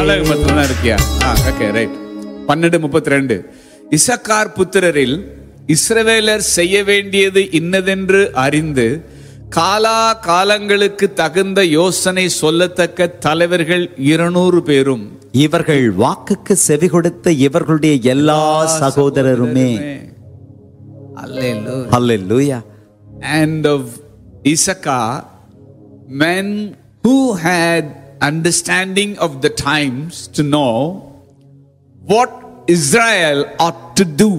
அழகு மட்டும் தான் இருக்கியா ஓகே ரைட் பன்னெண்டு முப்பத்தி ரெண்டு இசக்கார் புத்திரரில் இஸ்ரவேலர் செய்ய வேண்டியது இன்னதென்று அறிந்து காலா காலங்களுக்கு தகுந்த யோசனை சொல்லத்தக்க தலைவர்கள் இருநூறு பேரும் இவர்கள் வாக்குக்கு செவி கொடுத்த இவர்களுடைய எல்லா சகோதரருமே அல்லேலூயா ஹalleluya and of Issachar, men who had understanding of the times to know what Israel ought to do.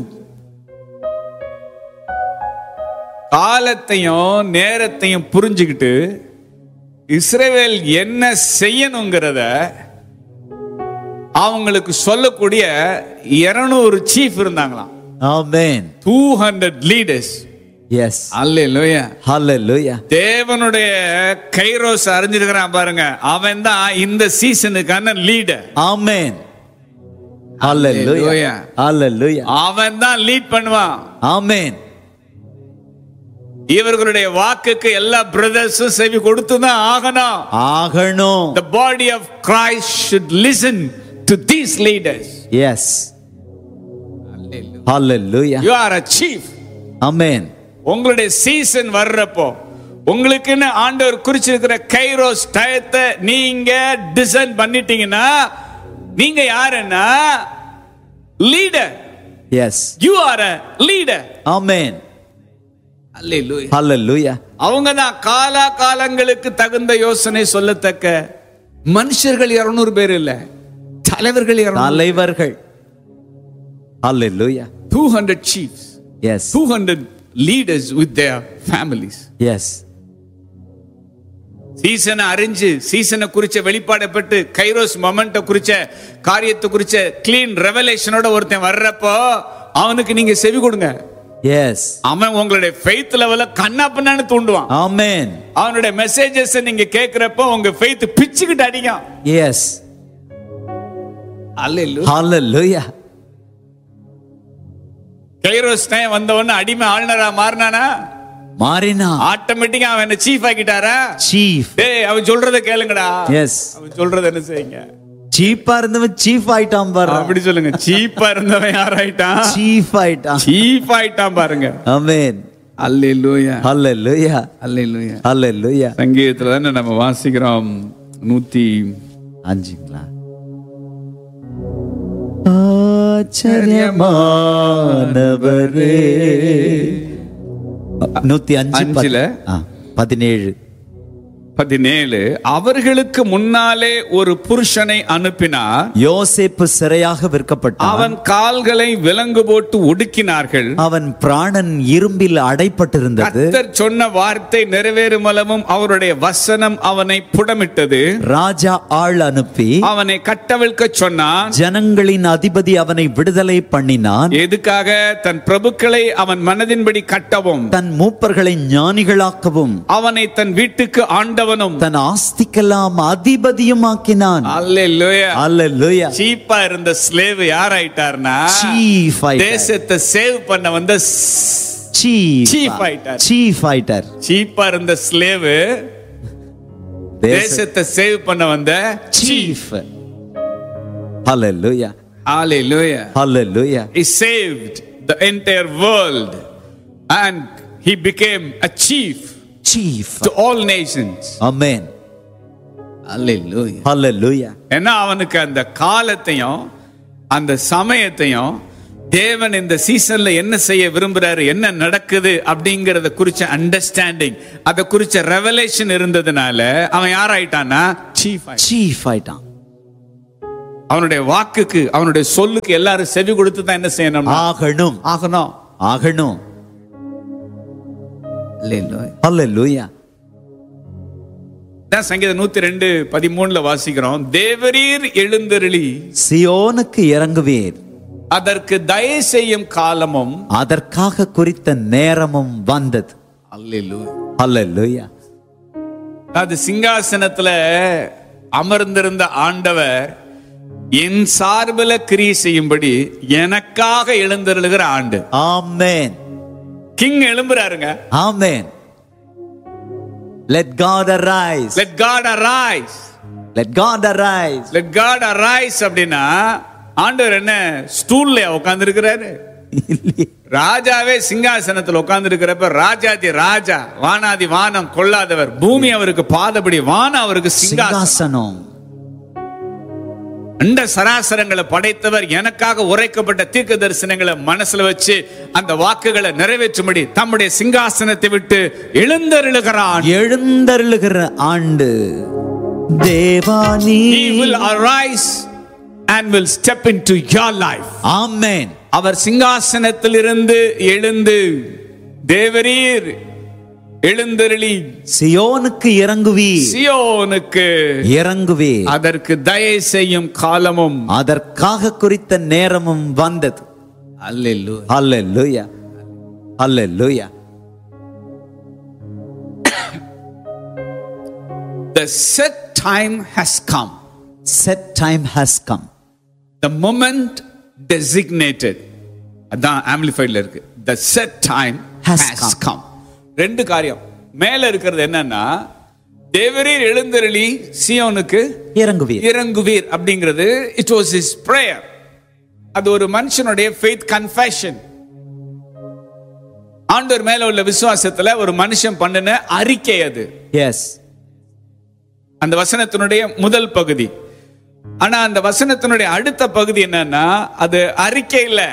காலத்தையும் நேரத்தையும் புரிஞ்சுக்கிட்டு இஸ்ரேவேல் என்ன செய்யணுங்கிறத அவங்களுக்கு சொல்லக்கூடிய 200 சீஃப் இருந்தாங்களாம் amen two hundred leaders yes hallelujah ஹalleluya தேவனுடைய கைரோஸ் அறிஞ்சிருக்கிறான் பாருங்க அவன் தான் இந்த சீசனுக்கான லீடர் ஆமென் ஹalleluya Hallelujah. ஹalleluya அவன் தான் லீட் பண்ணுவான் ஆமென் இவர்களுடைய வாக்குக்கு எல்லா பிரதர்ஸும் செவி கொடுத்து தான் ஆகணும் ஆகணும் the body of Christ should listen to these leaders yes ஹalleluya you are a chief amen உங்களுடைய சீசன் வர்றப்போ உங்களுக்குன்னு ஆண்டவர் குறிச்சிருக்கிற கைரோஸ் டயத்தை நீங்க டிசைன் பண்ணிட்டீங்கன்னா நீங்க யாருன்னா leader yes you are a leader amen hallelujah ஹalleluya அவங்க தான் காலா காலங்களுக்கு தகுந்த யோசனை சொல்லத்தக்க மனுஷர்கள் 200 பேர் இல்ல தலைவர்கள் 200 தலைவர்கள் ஹalleluya 200 chiefs yes 200 leaders with their families yes சீசனை அறிஞ்சு சீசனை குறிச்ச வெளிப்பாடை பெற்று கைரோஸ் மொமெண்ட குறிச்ச காரியத்தை குறிச்ச கிளீன் ரெவலேஷனோட ஒருத்தன் வர்றப்போ அவனுக்கு நீங்க செவி கொடுங்க எஸ் அவன் உங்களுடைய ஃபெய்த் லெவல கண்ணா பின்னான்னு தூண்டுவான் ஆமென் அவனுடைய மெசேஜஸ் நீங்க கேக்குறப்போ உங்க ஃபெய்த் பிச்சுக்கிட்டு அடிக்கும் எஸ் அல்ல ஹalleluya கைரோஸ் டைம் வந்தவொன்னு அடிமை ஆளுநரா மாறினானா மாறினா ஆட்டோமேட்டிக்கா அவன் என்ன சீஃப் ஆக்கிட்டாரா சீஃப் டேய் அவன் சொல்றத கேளுங்கடா எஸ் அவன் சொல்றத என்ன செய்யுங்க சீப்பா இருந்தவன் சீஃப் ஆயிட்டான் பாரு அப்படி சொல்லுங்க சீப்பா இருந்தவன் யாராயிட்டான் சீஃப் ஆயிட்டான் சீஃப் ஆயிட்டான் பாருங்க ஆமென் அல்லேலூயா ஹalleluya அல்லேலூயா ஹalleluya சங்கீதத்துல தானே நம்ம வாசிக்கிறோம் நூத்தி அஞ்சுங்களா ஆச்சரியமானவரே நூத்தி அஞ்சு அஞ்சுல? ஆ, பதினேழு பதினேழு அவர்களுக்கு முன்னாலே ஒரு புருஷனை அனுப்பினார் யோசேப்பு சிறையாக விற்கப்பட்டான் அவன் கால்களை விலங்கு போட்டு ஒடுக்கினார்கள் அவன் பிராணன் இரும்பில் அடைப்பட்டிருந்தது கர்த்தர் சொன்ன வார்த்தை நிறைவேறும் அளவும் அவருடைய வசனம் அவனை புடமிட்டது ராஜா ஆள் அனுப்பி அவனை கட்டவிழ்க்க சொன்னான் ஜனங்களின் அதிபதி அவனை விடுதலை பண்ணினான் எதுக்காக தன் பிரபுக்களை அவன் மனதின்படி கட்டவும் தன் மூப்பர்களை ஞானிகளாக்கவும் அவனை தன் வீட்டுக்கு ஆண்டவனும் தன் ஆஸ்திக்கெல்லாம் அதிபதியுமாக்கினான் அல்லேலூயா அல்லேலூயா சீப்பா இருந்த ஸ்லேவ் யார் ஆயிட்டார்னா சீஃப் ஆயிட்டார் தேசத்தை சேவ் பண்ண வந்த சீஃப் Chief ஆயிட்டார். சீஃப் ஆயிட்டார் சீப்பா இருந்த ஸ்லேவ் தேசத்தை சேவ் பண்ண வந்த சீஃப் சீஃப் ஹalleluya Hallelujah. ஹalleluya He saved the entire world and he became a chief chief to all nations. Amen Hallelujah. ஹalleluya ஏன்னா அவனுக்கு அந்த காலத்தையும் அந்த சமயத்தையும் தேவன் இந்த சீசன்ல என்ன செய்ய விரும்புறாரு என்ன நடக்குது அப்படிங்கறத குறிச்ச அண்டர்ஸ்டாண்டிங் அத குறிச்ச ரெவலேஷன் இருந்ததுனால அவன் யாராயிட்டான்னா சீஃப் சீஃப் ஆயிட்டான் அவனுடைய வாக்குக்கு அவனுடைய சொல்லுக்கு எல்லாரும் செவி கொடுத்து தான் என்ன செய்யணும் ஆகணும் ஆகணும் ஆகணும் ஹalleluya தான் சங்கீதம் நூத்தி ரெண்டு பதிமூணுல வாசிக்கிறோம் தேவரீர் எழுந்தருளி சியோனுக்கு இறங்குவீர் அதற்கு தயை செய்யும் காலமும் அதற்காக குறித்த நேரமும் வந்தது ஹalleluya அது சிங்காசனத்துல அமர்ந்திருந்த ஆண்டவர் என் சார்பில கிரியை செய்யும்படி எனக்காக எழுந்தருளுகிற ஆண்டு ஆமென் கிங் எழும்புறாருங்க amen let god arise let god arise let god arise let god arise அப்படின்னா ஆண்டவர் என்ன ஸ்டூல்ல உட்கார்ந்து இருக்கிறாரு ராஜாவே சிங்காசனத்தில் உட்கார்ந்து இருக்கிறப்ப ராஜாதி ராஜா வானாதி வானம் கொள்ளாதவர் பூமி அவருக்கு பாதபடி வானம் அவருக்கு சிங்காசனம் சிங்காசனம் அண்ட சராசரங்களை படைத்தவர் எனக்காக உரைக்கப்பட்ட தீர்க்க தரிசனங்களை மனசுல வச்சு அந்த வாக்குகளை நிறைவேற்றும்படி தம்முடைய சிங்காசனத்தை விட்டு எழுந்தருளுகிறான் எழுந்தருளுகிற ஆண்டு Devani He will arise and will step into your life. ஆமென் அவர் சிங்காசனத்திலிருந்து எழுந்து தேவரீர் எழுந்தருளி சியோனுக்கு இறங்குவீர் சியோனுக்கு இறங்குவே அதற்கு தயை செய்யும் காலமும் அதற்காக குறித்த நேரமும் வந்தது அல்லேலூயா அல்லேலூயா அல்லேலூயா The set time has come. set time has come The moment designated. அதான் ஆம்பிளிஃபைட்ல இருக்கு The set time Has has, come. come. ரெண்டு காரியம் மேல இருக்கிறது என்னன்னா தேவரீர் எழுந்தருளி சியோனுக்கு இறங்குவீர் இறங்குவீர் அப்படிங்கிறது இட் வாஸ் இஸ் பிரேயர் அது ஒரு மனுஷனுடைய ஃபெய்த் கன்ஃபெஷன் ஆண்டவர் மேல உள்ள விசுவாசத்துல ஒரு மனுஷன் பண்ணின அறிக்கை அது எஸ் அந்த வசனத்தினுடைய முதல் பகுதி ஆனா அந்த வசனத்தினுடைய அடுத்த பகுதி என்னன்னா அது அறிக்கை இல்ல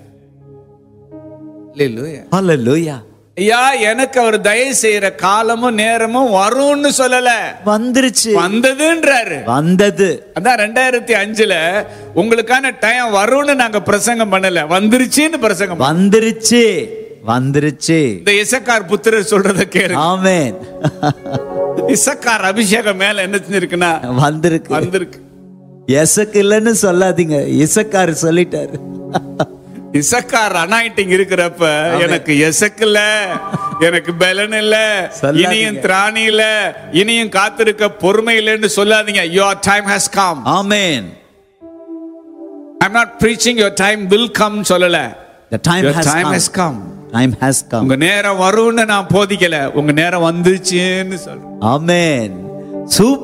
அல்லேலூயா. அல்லேலூயா ஐயா எனக்கு அவர் தயவு செய்யற காலமும் நேரமும் வரும்னு சொல்லல வந்துருச்சு வந்ததுன்றாரு வந்தது அதான் ரெண்டாயிரத்தி அஞ்சுல உங்களுக்கான டைம் வரும்னு நாங்க பிரசங்கம் பண்ணல வந்துருச்சுன்னு பிரசங்கம் பண்ணோம். வந்துருச்சு வந்துருச்சு இந்த இசக்கார் புத்திரர் சொல்றத கேளு ஆமென் இசக்கார் அபிஷேகம் மேல என்ன செஞ்சிருக்குன்னா வந்திருக்கு வந்திருக்கு எசக்கு இல்லைன்னு சொல்லாதீங்க இசக்காரு சொல்லிட்டாரு இசக்கார் அனாயிட்டிங் இருக்கிறப்ப எனக்கு எசக்கு இல்ல எனக்கு பலன் இல்ல சொல்லாதீங்க. இனியும் திராணி இல்ல இனியும் காத்திருக்க பொறுமை இல்லைன்னு சொல்லாதீங்க your time has come amen i'm not preaching your time will come சொல்லல the time your has time come has come time has come உங்க நேரம் வரும்னு நான் போதிக்கல உங்க நேரம் வந்துச்சுன்னு சொல்றேன் ஆமென் சூப்பர்